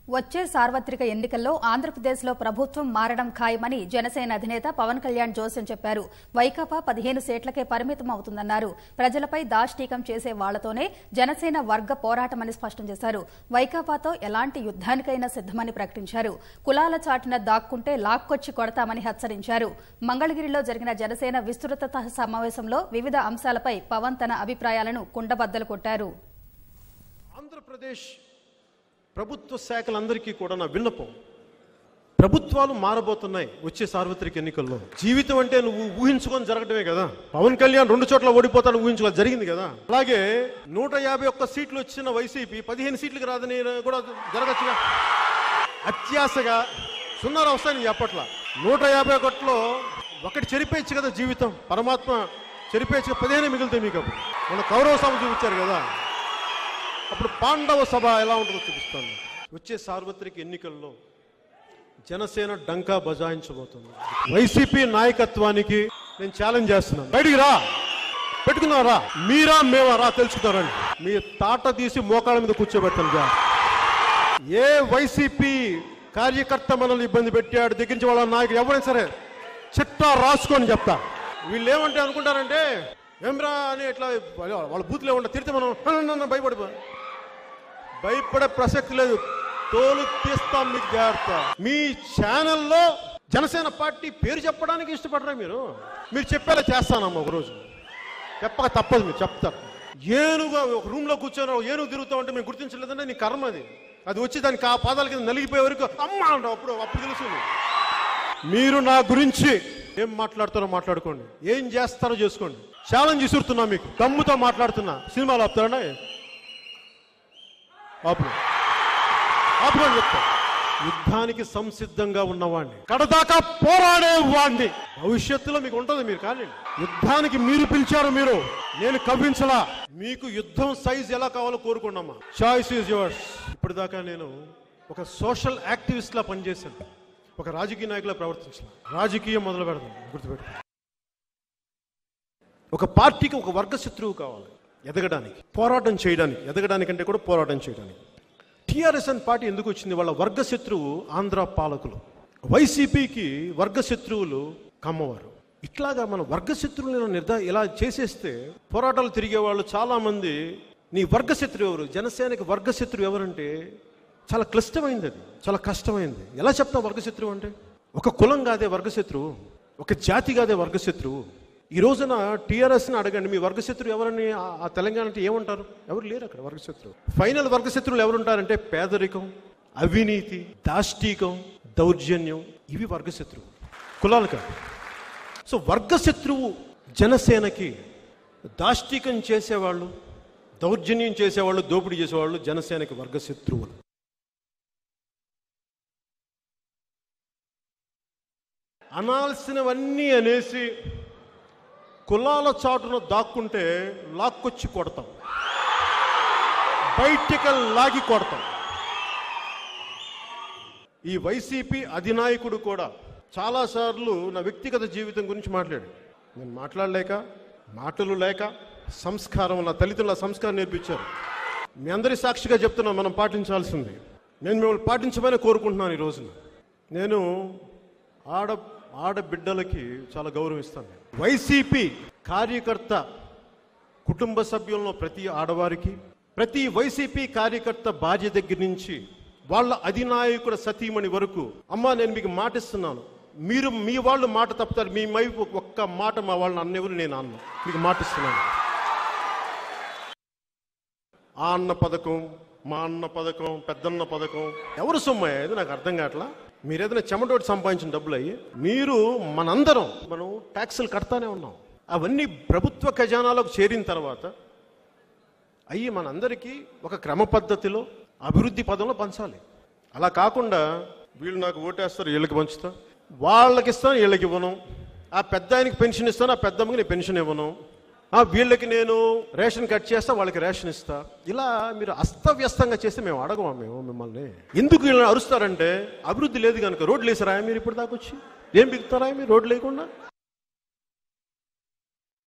వచ్చే సార్వత్రిక ఎన్నికల్లో ఆంధ్రప్రదేశ్లో ప్రభుత్వం మారడం ఖాయమని జనసేన అధినేత పవన్ కళ్యాణ్ జోస్యం చెప్పారు వైకాపా పదిహేను సీట్లకే పరిమితం అవుతుందన్నారు ప్రజలపై దాష్టీకం చేసే వాళ్లతోనే జనసేన వర్గ పోరాటమని స్పష్టం చేశారు వైకాపాతో ఎలాంటి యుద్ధానికైనా సిద్దమని ప్రకటించారు కులాల చాటున దాక్కుంటే లాక్కొచ్చి కొడతామని హెచ్చరించారు మంగళగిరిలో జరిగిన జనసేన విస్తృత సమావేశంలో వివిధ అంశాలపై పవన్ తన అభిప్రాయాలను కుండబద్దలు కొట్టారు ఆంధ్రప్రదేశ్ ప్రభుత్వ శాఖలందరికీ కూడా నా విన్నపం ప్రభుత్వాలు మారబోతున్నాయి వచ్చే సార్వత్రిక ఎన్నికల్లో జీవితం అంటే నువ్వు ఊహించుకొని జరగడమే కదా పవన్ కళ్యాణ్ రెండు చోట్ల ఓడిపోతాడు ఊహించుకో జరిగింది కదా అలాగే నూట యాభై ఒక్క సీట్లు వచ్చిన వైసీపీ పదిహేను సీట్లకు రాదని కూడా జరగచ్చుగా అత్యాశగా సున్నారా వస్తాయని చెప్పట్ల నూట యాభై ఒకటిలో ఒకటి చెరిపేయచ్చు కదా జీవితం పరమాత్మ చెరిపేయచ్చు పదిహేను మిగులుతాయి మీకు అప్పుడు మన కౌరవ సభ చూపించారు కదా అప్పుడు పాండవ సభ ఎలా ఉంటుందో చూపిస్తాను వచ్చే సార్వత్రిక ఎన్నికల్లో జనసేన డంకా బజాయించబోతుంది వైసీపీ నాయకత్వానికి నేను ఛాలెంజ్ చేస్తున్నాను బయటికి రా పెట్టుకున్నారా మీరా మేమా రా తెలుసుకున్నారండి మీ తాట తీసి మోకాళ్ళ మీద కూర్చోబెడతాను జా ఏ వైసీపీ కార్యకర్త మనల్ని ఇబ్బంది పెట్టాడు దగ్గర నుంచి వాళ్ళ నాయకుడు ఎవరైనా సరే చిట్టా రాసుకొని చెప్తా వీళ్ళు ఏమంటే అనుకుంటారంటే ఏమ్రా అని ఇట్లా వాళ్ళ- వాళ్ళ బూత్లో ఉంటే తిరిగితే మనం "అన్న, అన్న, భయపడిపో భయపడే ప్రసక్తి లేదు తోలు తీస్తాం మీకు జాగ్రత్త మీ ఛానల్లో జనసేన పార్టీ పేరు చెప్పడానికి ఇష్టపడరా మీరు మీరు చెప్పేలా చేస్తానమ్మా ఒకరోజు చెప్పక తప్పదు మీరు చెప్తారు ఏనుగా ఒక రూమ్ లో కూర్చొని ఒక ఏనుగు తిరుగుతా ఉంటే మేము గుర్తించలేదంటే నీ కర్మ అది అది వచ్చి దానికి ఆ పాదాల కింద నలిగిపోయే వరకు అమ్మ అంటావు అప్పుడు అప్పుడు తెలుసు నీకు. మీరు నా గురించి ఏం మాట్లాడతారో మాట్లాడుకోండి ఏం చేస్తారో చేసుకోండి ఛాలెంజ్ విసురుతున్నా మీకు దమ్ముతో మాట్లాడుతున్నా సినిమాలు ఆపుతారా ఆపు ఆపుకొని చెప్తా యుద్ధానికి సంసిద్ధంగా ఉన్నవాడిని కడదాకా పోరాడే వాడిని భవిష్యత్తులో మీకు ఉంటుంది మీరు కానీ యుద్ధానికి మీరు పిలిచారు మీరు నేను కవ్వించలా మీకు యుద్ధం సైజ్ ఎలా కావాలో కోరుకున్నామా చాయిస్ ఈజ్ యువర్స్ ఇప్పటిదాకా నేను ఒక సోషల్ యాక్టివిస్ట్ లా పనిచేశాను ఒక రాజకీయ నాయకులా ప్రవర్తించాను రాజకీయం మొదలు పెడదాం గుర్తుపెట్టు ఒక పార్టీకి ఒక వర్గ శత్రువు కావాలి ఎదగడానికి పోరాటం చేయడానికి ఎదగడానికంటే కూడా పోరాటం చేయడానికి టిఆర్ఎస్ అని పార్టీ ఎందుకు వచ్చింది వాళ్ళ వర్గ శత్రువు ఆంధ్ర పాలకులు వైసీపీకి వర్గ శత్రువులు కమ్మవారు ఇట్లాగా మన వర్గ శత్రువులను నిర్ధా ఇలా చేసేస్తే పోరాటాలు తిరిగే వాళ్ళు చాలా మంది నీ వర్గ శత్రువు ఎవరు జనసేనకి వర్గ శత్రువు ఎవరంటే చాలా క్లిష్టమైంది అది చాలా కష్టమైంది ఎలా చెప్తాం వర్గ శత్రువు అంటే ఒక కులం కాదే వర్గ శత్రువు ఒక జాతి కాదే వర్గ శత్రువు ఈ రోజున టీఆర్ఎస్ని అడగండి మీ వర్గశత్రువు ఎవరని ఆ- ఆ తెలంగాణ అంటే ఏమంటారు ఎవరు లేరు అక్కడ వర్గశత్రువు ఫైనల్ వర్గశత్రువులు ఎవరుంటారంటే పేదరికం అవినీతి దాష్టీకం దౌర్జన్యం ఇవి వర్గశత్రువు కులాలు కాదు సో వర్గశత్రువు జనసేనకి దాష్టీకం చేసేవాళ్ళు దౌర్జన్యం చేసేవాళ్ళు దోపిడీ చేసేవాళ్ళు జనసేనకి వర్గశత్రువులు అనాల్సినవన్నీ అనేసి కులాల చాటున దాక్కుంటే లాక్కొచ్చి కొడతాం బయటికి లాగి కొడతాం ఈ వైసీపీ అధినాయకుడు కూడా చాలాసార్లు నా వ్యక్తిగత జీవితం గురించి మాట్లాడాడు నేను మాట్లాడలేక మాటలు లేక సంస్కారం నా తల్లిదండ్రుల సంస్కారం నేర్పించారు మీ అందరి సాక్షిగా చెప్తున్నా మనం పాటించాల్సింది నేను మిమ్మల్ని పాటించమని కోరుకుంటున్నాను ఈ రోజున నేను ఆడ ఆడబిడ్డలకి చాలా గౌరవం ఇస్తాను వైసీపీ కార్యకర్త కుటుంబ సభ్యులను ప్రతి ఆడవారికి ప్రతి వైసీపీ కార్యకర్త భార్య దగ్గర నుంచి వాళ్ళ అధినాయకుడు సతీమణి వరకు అమ్మా నేను మీకు మాటిస్తున్నాను మీరు మీ వాళ్ళు మాట తప్పుతారు మీ వైపు ఒక్క మాట మా వాళ్ళని అన్నెవరు నేను అన్న మీకు మాటిస్తున్నాను ఆ అన్న పథకం మా అన్న పథకం పెద్దన్న పథకం ఎవరు సొమ్మయ్య ఇది నాకు అర్థం కావట్లా మీరు ఏదైనా చెమటోటి సంపాదించిన డబ్బులు అయ్యి మీరు మనందరం మనం ట్యాక్సులు కడతానే ఉన్నాం అవన్నీ ప్రభుత్వ ఖజానాలోకి చేరిన తర్వాత అయ్యి మనందరికీ ఒక క్రమ పద్ధతిలో అభివృద్ధి పదంలో పంచాలి అలా కాకుండా వీళ్ళు నాకు ఓటేస్తారు వీళ్ళకి పంచుతా వాళ్ళకి ఇస్తాను వీళ్ళకి ఇవ్వను ఆ పెద్ద ఆయనకి పెన్షన్ ఇస్తాను ఆ పెద్దమ్మకి నేను పెన్షన్ ఇవ్వను ఆ వీళ్ళకి నేను రేషన్ కట్ చేస్తా వాళ్ళకి రేషన్ ఇస్తా ఇలా మీరు అస్తవ్యస్తంగా చేస్తే మేము అడగమా మేము మిమ్మల్ని ఎందుకు వీళ్ళని అరుస్తారంటే అభివృద్ధి లేదు కనుక రోడ్లు వేసారా మీరు ఇప్పుడు దాకా వచ్చి ఏం బిగుతారా మీరు రోడ్లు లేకుండా